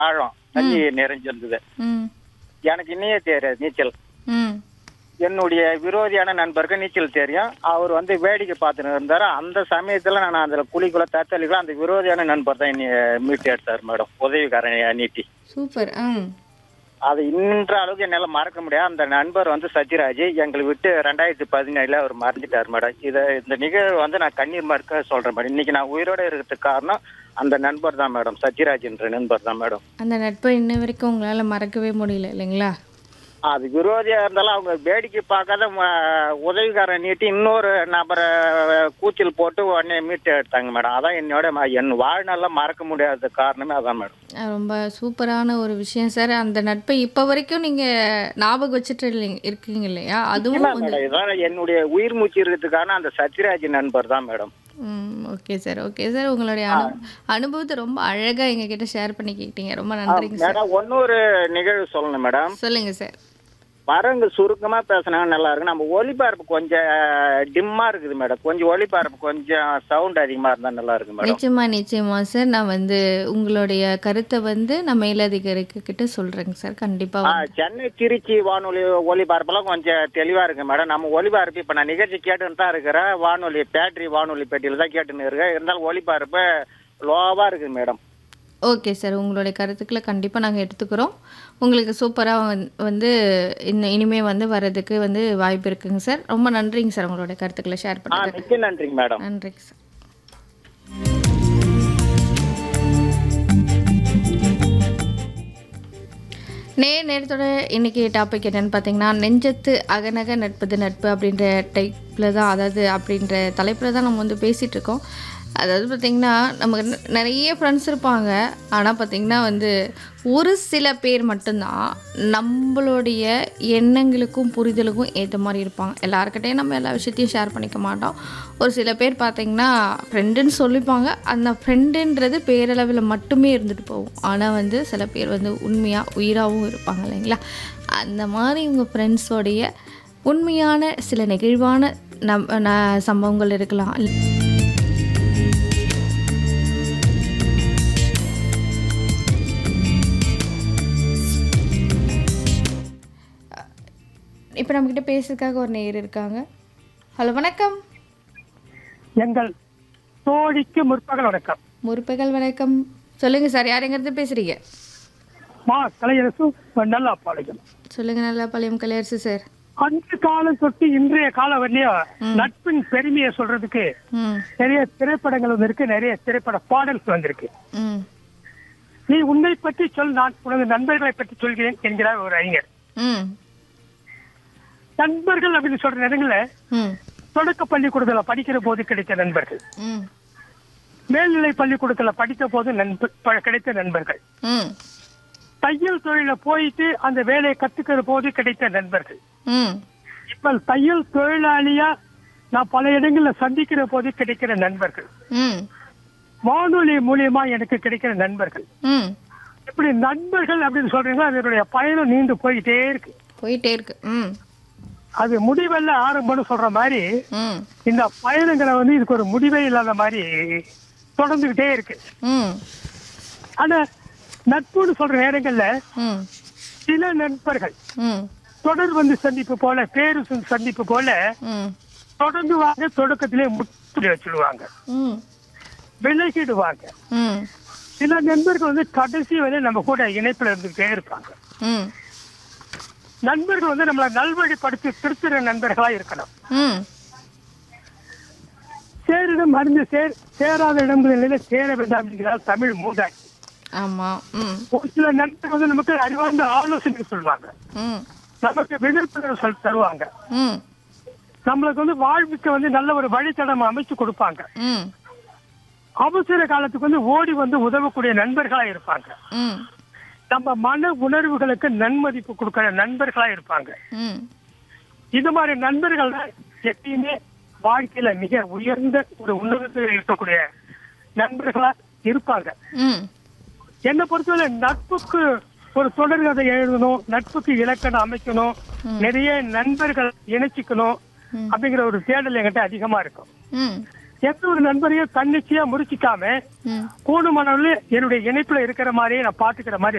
ஆழம் தண்ணி நிறைஞ்சிருந்தது ம் எனக்கு இன்னையே தெரியாது நீச்சல் ம் என்னுடைய விரோதியான நண்பருக்கு நீச்சல் தெரியும் அவர் வந்து வேடிக்கை பார்த்துன்னு இருந்தாரு அந்த சமயத்துல நான் அதுல குழிக்குள்ள தத்தளிக்கலாம் அந்த விரோதியான நண்பர் தான் என்னைய மீட்டு எடுத்தார் மேடம் உதவிக்காரன் நீட்டி சூப்பர் ம் அது இன்ற அளவுக்கு என்னால மறக்க முடியாது அந்த நண்பர் வந்து சத்யராஜ் எங்களை விட்டு ரெண்டாயிரத்தி பதினேழுல அவர் மறைஞ்சிட்டார் மேடம் இதை இந்த நிகழ்வு வந்து நான் கண்ணீர் மறுக்க சொல்றேன் மேடம் இன்னைக்கு நான் உயிரோட இருக்கிறதுக்கு காரணம் அந்த நண்பர் தான் மேடம் சத்யராஜ் என்ற நண்பர் தான் மேடம் அந்த நட்பை இன்ன வரைக்கும் உங்களால் மறக்கவே முடியல இல்லைங்களா அது விரோதியா இருந்தாலும் அவங்க வேடிக்கை பார்க்காத ம- உதவிக்காரன் நீட்டி இன்னொரு நபரை கூச்சல் போட்டு உடனே மீட்டு எடுத்தாங்க மேடம் அதான் என்னோட ம- என் வாழ்நாள்ல மறக்க முடியாத காரணமே அதான் மேடம் அஹ் ரொம்ப சூப்பரான ஒரு விஷயம் சார் அந்த நட்பை இப்போ வரைக்கும் நீங்கள் ஞாபகம் வச்சுட்டு இல்லைங்க- இருக்கீங்க இல்லையா அதுவும் இல்ல வந்து மேடம் இதான் என்னுடைய உயிர் மூச்சு இருக்கிறதுக்கான அந்த சத்யராஜ் நண்பர் தான் மேடம் ம் ஓகே சார் ஓகே சார் உங்களுடைய அனு அனுபவத்தை ரொம்ப அழகாக எங்ககிட்ட ஷேர் பண்ணிக்கிட்டீங்க ரொம்ப நன்றிங்க சார் மேடம் இன்னொரு நிகழ்வு சொல்லணும் மேடம் சொல்லுங்கள் சார் வரவங்க சுருக்கமா பேசினா நல்லா இருக்கும் நம்ம ஒலிபரப்பு கொஞ்சம் டிம்மா இருக்குது மேடம் கொஞ்சம் ஒலிபரப்பு கொஞ்சம் சவுண்ட் அதிகமா இருந்தா நல்லா இருக்கு மேடம் நிச்சயமா நிச்சயமா சார் நான் வந்து உங்களுடைய கருத்தை வந்து நான் மேலதிகாரிக்கு கிட்ட சொல்கிறேங்க சார் ஆ, கண்டிப்பாக சென்னை திருச்சி வானொலி ஒலிபரப்பெல்லாம் கொஞ்சம் தெளிவா இருக்கு மேடம் நம்ம ஒலிபரப்பு இப்ப நான் நிகழ்ச்சி கேட்டுன்னு தான் இருக்கிறேன் வானொலி பேட்டரி வானொலி பெட்டியில தான் கேட்டுன்னு இருக்கேன் இருந்தாலும் ஒலிபரப்பு லோவா இருக்குது மேடம் ஓகே சார் உங்களுடைய கருத்துக்களை கண்டிப்பாக நாங்கள் எடுத்துக்கிறோம் உங்களுக்கு சூப்பராக வந்து இன்னும் இனிமே வந்து வர்றதுக்கு வந்து வாய்ப்பு இருக்குங்க சார் ரொம்ப நன்றிங்க சார் உங்களுடைய கருத்துக்களை ஷேர் ஆ பண்ணது மிக்க நன்றிங்க மேடம் நன்றிங்க சார் நே நேரத்தோட இன்னைக்கு டாபிக் என்னன்னு பார்த்தீங்கன்னா நெஞ்சத்து அகநக நட்பது நட்பு அப்படின்ற டைப்பில் தான் அதாவது அப்படின்ற தலைப்பில் தான் நம்ம வந்து பேசிகிட்டு இருக்கோம் அதாவது பார்த்திங்கன்னா நமக்கு ந- நிறைய ஃப்ரெண்ட்ஸ் இருப்பாங்க ஆனால் பார்த்திங்கன்னா வந்து ஒரு சில பேர் மட்டும்தான் நம்மளுடைய எண்ணங்களுக்கும் புரிதலுக்கும் ஏற்ற மாதிரி இருப்பாங்க எல்லாருக்கிட்டையும் நம்ம எல்லா விஷயத்தையும் ஷேர் பண்ணிக்க மாட்டோம் ஒரு சில பேர் பார்த்திங்கன்னா ஃப்ரெண்டுன்னு சொல்லிப்பாங்க அந்த ஃப்ரெண்டுன்றது பேரளவில் மட்டுமே இருந்துட்டு போகும் ஆனால் வந்து சில பேர் வந்து உண்மையாக உயிராகவும் இருப்பாங்க இல்லைங்களா அந்த மாதிரி உங்கள் ஃப்ரெண்ட்ஸோடைய உண்மையான சில நெகிழ்வான நம் ந- சம்பவங்கள் இருக்கலாம் இப்போ நம்மக்கிட்ட பேசுறதுக்காக ஒரு நேர் இருக்காங்க ஹலோ வணக்கம் எங்கள் தோழிக்கு முற்பகல் வணக்கம் முற்பகல் வணக்கம் சொல்லுங்க சார் யார் எங்கிறது பேசுறீங்க மா கலையரசு நல்லா பாளையம் சொல்லுங்க நல்லா பாளையம் கலையரசு சார் அந்த காலம் தொட்டு இன்றைய காலம் வரலையும் நட்பின் பெருமையை சொல்றதுக்கு ம் நிறைய திரைப்படங்கள் வந்திருக்கு நிறைய திரைப்பட பாடல்கள் வந்திருக்கு ம் நீ உன்னை பற்றி சொல் நான் உனது நண்பர்களை பற்றி சொல்கிறேன் என்கிறார் ஒரு அறிஞர் ம் நண்பர்கள் அப்படின்னு சொல்ற நேரங்கள்ல ம் தொடக்க பள்ளிக்கூடத்துல படிக்கிற போது கிடைத்த நண்பர்கள் ம் மேல்நிலை பள்ளிக்கூடத்துல படித்த போது நண்பர் ப- கிடைத்த நண்பர்கள் ம் தையல் தொழில போயிட்டு அந்த வேலையை கத்துக்கிற போது கிடைத்த நண்பர்கள் ம் இப்ப தையல் தொழிலாளியா நான் பல இடங்கள்ல சந்திக்கிற போது கிடைக்கிற நண்பர்கள் ம் வானொலி மூலியமா எனக்கு கிடைக்கிற நண்பர்கள் ம் இப்படி நண்பர்கள் அப்படின்னு சொல்றீங்களா அதனுடைய பயணம் நீண்டு போயிட்டே இருக்கு போயிட்டே இருக்கு ம் அது முடிவல்ல ஆரம்பம்னு சொல்ற மாதிரி ம் இந்த பயணங்களை வந்து இதுக்கு ஒரு முடிவே இல்லாத மாதிரி தொடர்ந்துகிட்டே இருக்கு ம் ஆனா நட்புன்னு சொல்ற நேரங்கள்ல ம் சில நண்பர்கள் ம் தொடர் வந்து சந்திப்பு போல பேரு சந்திப்பு போல ம் தொடர்ந்து வாங்க தொடக்கத்திலே முற்றுடி வச்சிடுவாங்க ம் விலகிடுவாங்க ம் சில நண்பர்கள் வந்து கடைசி வரை நம்ம கூட இணைப்புல இருந்துகிட்டே இருப்பாங்க ம் நண்பர்கள் வந்து நம்மளை நல்வழிப்படுத்தி திருத்துற நண்பர்களா இருக்கணும் ம் சேரிடம் அறிந்து சேர் சேராத இடங்களில சேர வேண்டாம் என்கிறார் தமிழ் மூதாய் ஆமாம் ம் ஒரு சில நண்பர்கள் வந்து நமக்கு அறிவார்ந்த ஆலோசனை சொல்லுவாங்க ம் நமக்கு விழிப்புணர்வு சொல் தருவாங்க ம் நம்மளுக்கு வந்து வாழ்வுக்கு வந்து நல்ல ஒரு வழித்தடம் அமைச்சு கொடுப்பாங்க ம் அவசர காலத்துக்கு வந்து ஓடி வந்து உதவக்கூடிய நண்பர்களா இருப்பாங்க ம் நம்ம மன உணர்வுகளுக்கு நன்மதிப்பு கொடுக்கிற நண்பர்களா இருப்பாங்க ம் இந்த மாதிரி நண்பர்கள் தான் எப்பயுமே வாழ்க்கையில மிக உயர்ந்த ஒரு உன்னதத்தில் இருக்கக்கூடிய நண்பர்களா இருப்பாங்க ம் என்னை பொறுத்தவரை நட்புக்கு ஒரு தொடர்கதை எழுதணும் நட்புக்கு இலக்கணம் அமைக்கணும் நிறைய நண்பர்கள் இணைச்சிக்கணும் அப்படிங்கிற ஒரு தேடல் என்கிட்ட அதிகமா இருக்கும் ம் எந்த ஒரு நண்பரையும் தன்னிச்சையா முறிச்சிக்காம ம் கூடுமானவர்கள் என்னுடைய இணைப்புல இருக்கிற மாதிரியே நான் பாத்துக்கிற மாதிரி